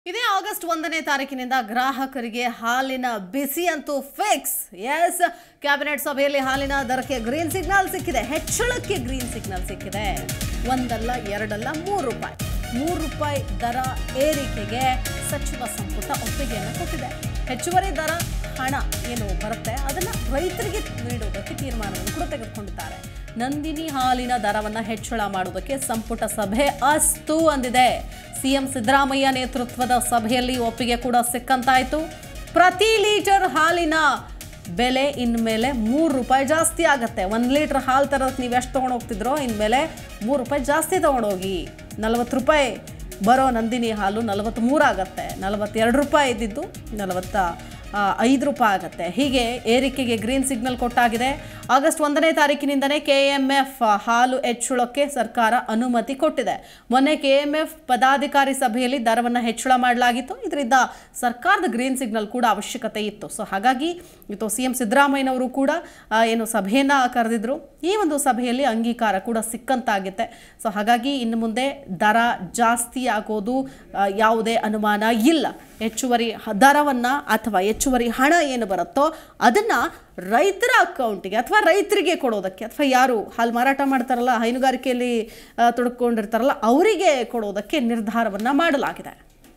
ಇದೇ ಆಗಸ್ಟ್ ಒಂದನೇ ತಾರೀಕಿನಿಂದ ಗ್ರಾಹಕರಿಗೆ ಹಾಲಿನ ಬಿಸಿ ಅಂತೂ ಫಿಕ್ಸ್ ಎಸ್ ಕ್ಯಾಬಿನೆಟ್ ಸಭೆಯಲ್ಲಿ ಹಾಲಿನ ದರಕ್ಕೆ ಗ್ರೀನ್ ಸಿಗ್ನಲ್ ಸಿಕ್ಕಿದೆ ಹೆಚ್ಚಳಕ್ಕೆ ಗ್ರೀನ್ ಸಿಗ್ನಲ್ ಸಿಕ್ಕಿದೆ ಒಂದಲ್ಲ ಎರಡಲ್ಲ ಮೂರು ರೂಪಾಯಿ ಮೂರು ರೂಪಾಯಿ ದರ ಏರಿಕೆಗೆ ಸಚಿವ ಸಂಪುಟ ಒಪ್ಪಿಗೆಯನ್ನು ಕೊಟ್ಟಿದೆ ಹೆಚ್ಚುವರಿ ದರ ಹಣ ಏನು ಬರುತ್ತೆ ಅದನ್ನ ರೈತರಿಗೆ ನೀಡುವುದಕ್ಕೆ ತೀರ್ಮಾನವನ್ನು ಕೂಡ ತೆಗೆದುಕೊಂಡಿದ್ದಾರೆ ನಂದಿನಿ ಹಾಲಿನ ದರವನ್ನ ಹೆಚ್ಚಳ ಮಾಡುವುದಕ್ಕೆ ಸಂಪುಟ ಸಭೆ ಅಸ್ತು ಅಂದಿದೆ ಸಿಎಂ ಸಿದ್ದರಾಮಯ್ಯ ನೇತೃತ್ವದ ಸಭೆಯಲ್ಲಿ ಒಪ್ಪಿಗೆ ಕೂಡ ಸಿಕ್ಕಂತಾಯ್ತು ಪ್ರತಿ ಲೀಟರ್ ಹಾಲಿನ ಬೆಲೆ ಇನ್ಮೇಲೆ ಮೂರು ರೂಪಾಯಿ ಜಾಸ್ತಿ ಆಗುತ್ತೆ ಒಂದು ಲೀಟರ್ ಹಾಲು ತರೋದಕ್ಕೆ ನೀವು ಎಷ್ಟು ತೊಗೊಂಡು ಹೋಗ್ತಿದ್ರೋ ಇನ್ಮೇಲೆ ಮೂರು ರೂಪಾಯಿ ಜಾಸ್ತಿ ತೊಗೊಂಡೋಗಿ ನಲವತ್ತು ರೂಪಾಯಿ ಬರೋ ನಂದಿನಿ ಹಾಲು ನಲವತ್ತ್ಮೂರು ಆಗುತ್ತೆ ನಲವತ್ತೆರಡು ರೂಪಾಯಿ ಇದ್ದಿದ್ದು ನಲವತ್ತ ಆ, ಐದು ರೂಪಾಯಿ ಆಗುತ್ತೆ ಹೀಗೆ ಏರಿಕೆಗೆ ಗ್ರೀನ್ ಸಿಗ್ನಲ್ ಕೊಟ್ಟಾಗಿದೆ ಆಗಸ್ಟ್ ಒಂದನೇ ತಾರೀಕಿನಿಂದನೇ ಕೆ ಎಮ್ ಎಫ್ ಹಾಲು ಹೆಚ್ಚಳಕ್ಕೆ ಸರ್ಕಾರ ಅನುಮತಿ ಕೊಟ್ಟಿದೆ ಮೊನ್ನೆ ಕೆ ಎಮ್ ಎಫ್ ಪದಾಧಿಕಾರಿ ಸಭೆಯಲ್ಲಿ ದರವನ್ನು ಹೆಚ್ಚಳ ಮಾಡಲಾಗಿತ್ತು ಇದರಿಂದ ಸರ್ಕಾರದ ಗ್ರೀನ್ ಸಿಗ್ನಲ್ ಕೂಡ ಅವಶ್ಯಕತೆ ಇತ್ತು ಸೊ ಹಾಗಾಗಿ ಇವತ್ತು ಸಿ ಎಂ ಸಿದ್ದರಾಮಯ್ಯನವರು ಕೂಡ ಆ, ಏನು ಸಭೆಯನ್ನು ಕರೆದಿದ್ರು ಈ ಒಂದು ಸಭೆಯಲ್ಲಿ ಅಂಗೀಕಾರ ಕೂಡ ಸಿಕ್ಕಂತಾಗುತ್ತೆ ಸೊ ಹಾಗಾಗಿ ಇನ್ನು ಮುಂದೆ ದರ ಜಾಸ್ತಿ ಆಗೋದು ಆ, ಯಾವುದೇ ಅನುಮಾನ ಇಲ್ಲ ಹೆಚ್ಚುವರಿ ಹ- ದರವನ್ನ ಅಥವಾ ಹೆಚ್ಚುವರಿ ಹಣ ಏನು ಬರುತ್ತೋ ಅದನ್ನ ರೈತರ ಅಕೌಂಟಿಗೆ ಅಥವಾ ರೈತರಿಗೆ ಕೊಡೋದಕ್ಕೆ ಅಥವಾ ಯಾರು ಹಾಲು ಮಾರಾಟ ಮಾಡ್ತಾರಲ್ಲ ಹೈನುಗಾರಿಕೆಯಲ್ಲಿ ಆ, ತೊಡಕೊಂಡಿರ್ತಾರಲ್ಲ ಅವರಿಗೆ ಕೊಡೋದಕ್ಕೆ ನಿರ್ಧಾರವನ್ನ ಮಾಡಲಾಗಿದೆ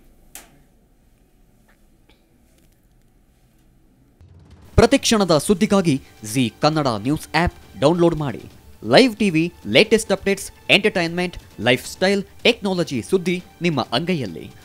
ಪ್ರತಿಕ್ಷಣದ ಸುದ್ದಿಗಾಗಿ Zee Kannada news app download ಮಾಡಿ live TV latest updates entertainment lifestyle technology ಸುದ್ದಿ ನಿಮ್ಮ ಅಂಗೈಯಲ್ಲಿ